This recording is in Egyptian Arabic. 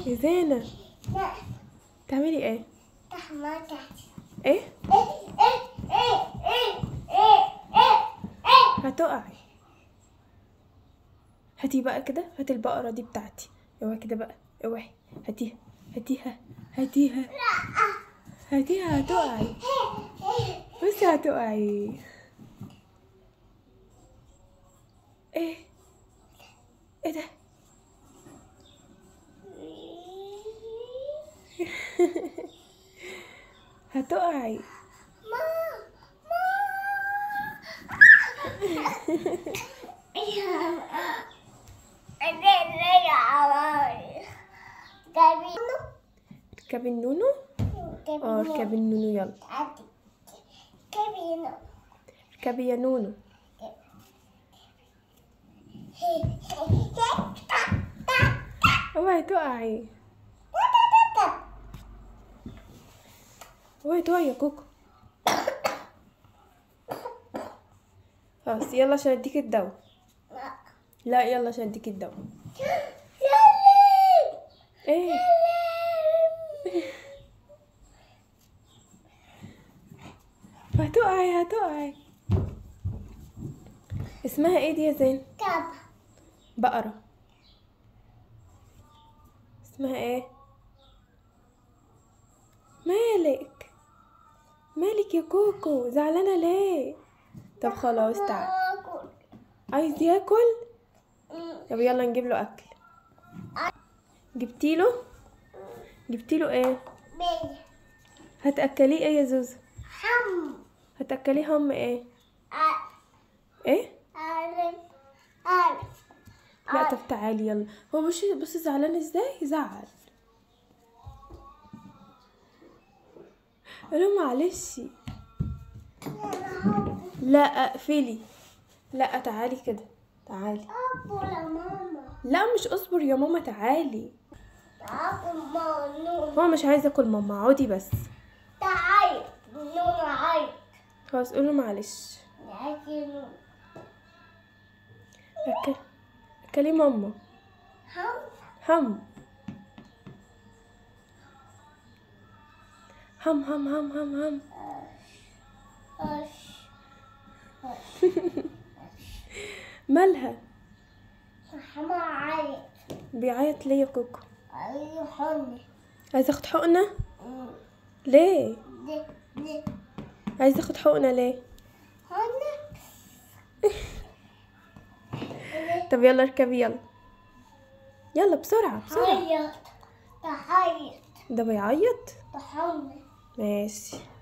يا زينة لا تعملي ايه تحماتك ايه إيه إيه إيه إيه إيه إيه إيه هتقعي هاتي بقى كده هاتي البقرة دي بتاعتي اوعي كده بقى اوعي هاتيها هاتيها هاتيها هاتيها هتقعي بصي هتقعي ايه ايه ده هتقعي اركبي النونو اه اركبي النونو يلا اركبي يا نونو اوعي تقعي اوعي تقعي يا كوكو خلاص يلا عشان اديك الدواء لا يلا عشان اديك الدواء ايه هتقعي هتقعي اسمها ايه دي يا زين بقرة اسمها ايه مالك مالك يا كوكو زعلانة ليه طب خلاص تعال عايز ياكل طب يلا نجيب له اكل جبتي له جبتي له ايه هتاكليه ايه يا زوزو هتاكليه هم ايه ايه لا طب تعالي يلا هو بصي بصي زعلان ازاي زعل قولوا معلش لا اقفلي لا تعالي كده تعالي لا مش اصبر يا ماما تعالي هو مش عايز ياكل ماما اقعدي بس تعال نور عيط خلاص قولوا معلش لكن أكل أكلي ماما هم هم هم هم هم هم هم أش مالها حما عيط بيعيط ليه يا كوكو أي حني عايز اخد حقنة ليه دي دي عايز اخد حقنة ليه حني طب يلا اركبي يلا يلا بسرعة بسرعة عيط تعيط ده بيعيط تحني ماشي